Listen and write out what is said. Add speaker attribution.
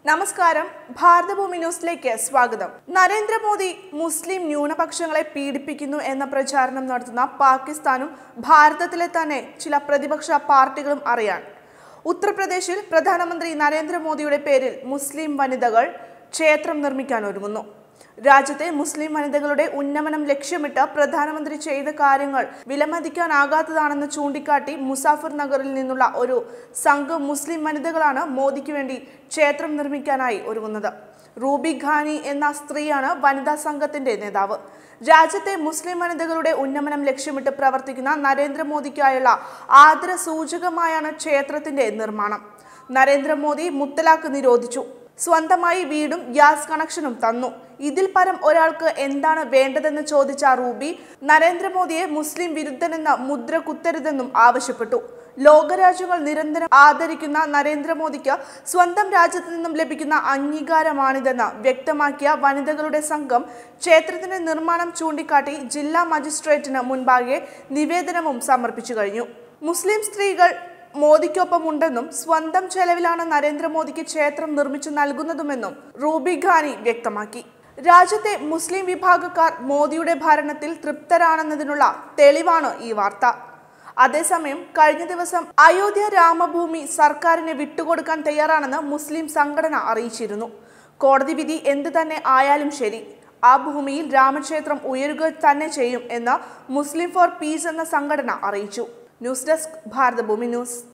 Speaker 1: നമസ്കാരം ഭാരതഭൂമി ന്യൂസിലേക്ക് സ്വാഗതം നരേന്ദ്രമോദി മുസ്ലിം ന്യൂനപക്ഷങ്ങളെ പീഡിപ്പിക്കുന്നു എന്ന പ്രചാരണം നടത്തുന്ന പാകിസ്ഥാനും ഭാരതത്തിലെ തന്നെ ചില പ്രതിപക്ഷ പാർട്ടികളും അറിയാൻ ഉത്തർപ്രദേശിൽ പ്രധാനമന്ത്രി നരേന്ദ്രമോദിയുടെ പേരിൽ മുസ്ലിം വനിതകൾ ക്ഷേത്രം നിർമ്മിക്കാൻ ഒരുങ്ങുന്നു രാജ്യത്തെ മുസ്ലിം വനിതകളുടെ ഉന്നമനം ലക്ഷ്യമിട്ട് പ്രധാനമന്ത്രി ചെയ്ത കാര്യങ്ങൾ വിലമതിക്കാനാകാത്തതാണെന്ന് ചൂണ്ടിക്കാട്ടി മുസാഫർ നഗറിൽ നിന്നുള്ള ഒരു സംഘം മുസ്ലിം വനിതകളാണ് മോദിക്ക് വേണ്ടി ക്ഷേത്രം നിർമ്മിക്കാനായി ഒരുങ്ങുന്നത് റൂബി ഖാനി എന്ന സ്ത്രീയാണ് വനിതാ സംഘത്തിന്റെ നേതാവ് രാജ്യത്തെ മുസ്ലിം വനിതകളുടെ ഉന്നമനം ലക്ഷ്യമിട്ട് പ്രവർത്തിക്കുന്ന നരേന്ദ്രമോദിക്കായുള്ള ആദര സൂചകമായാണ് ക്ഷേത്രത്തിന്റെ നിർമ്മാണം നരേന്ദ്രമോദി മുത്തലാഖ് നിരോധിച്ചു സ്വന്തമായി വീടും ഗ്യാസ് കണക്ഷനും തന്നു ഇതിൽ പരം ഒരാൾക്ക് എന്താണ് വേണ്ടതെന്ന് ചോദിച്ച റൂബി നരേന്ദ്രമോദിയെ മുസ്ലിം വിരുദ്ധനെന്ന് മുദ്ര കുത്തരുതെന്നും ആവശ്യപ്പെട്ടു ലോകരാജ്യങ്ങൾ നിരന്തരം ആദരിക്കുന്ന നരേന്ദ്രമോദിക്ക് സ്വന്തം രാജ്യത്ത് നിന്നും ലഭിക്കുന്ന അംഗീകാരമാണിതെന്ന് വ്യക്തമാക്കിയ വനിതകളുടെ സംഘം ക്ഷേത്രത്തിന്റെ നിർമ്മാണം ചൂണ്ടിക്കാട്ടി ജില്ലാ മജിസ്ട്രേറ്റിന് മുൻപാകെ നിവേദനവും സമർപ്പിച്ചു കഴിഞ്ഞു മുസ്ലിം സ്ത്രീകൾ മോദിക്കൊപ്പമുണ്ടെന്നും സ്വന്തം ചെലവിലാണ് നരേന്ദ്രമോദിക്ക് ക്ഷേത്രം നിർമ്മിച്ചു നൽകുന്നതുമെന്നും റൂബി ഖാനി വ്യക്തമാക്കി രാജ്യത്തെ മുസ്ലിം വിഭാഗക്കാർ മോദിയുടെ ഭരണത്തിൽ തൃപ്തരാണെന്നതിനുള്ള തെളിവാണ് ഈ വാർത്ത അതേസമയം കഴിഞ്ഞ ദിവസം അയോധ്യ രാമഭൂമി സർക്കാരിനെ വിട്ടുകൊടുക്കാൻ തയ്യാറാണെന്ന് മുസ്ലിം സംഘടന അറിയിച്ചിരുന്നു കോടതി വിധി എന്ത് തന്നെ ആയാലും ശരി ആ ഭൂമിയിൽ രാമക്ഷേത്രം ഉയരുക തന്നെ ചെയ്യും എന്ന് മുസ്ലിം ഫോർ പീസ് എന്ന സംഘടന അറിയിച്ചു ന്യൂസ് ഡെസ്ക് ഭാരതഭൂമി ന്യൂസ്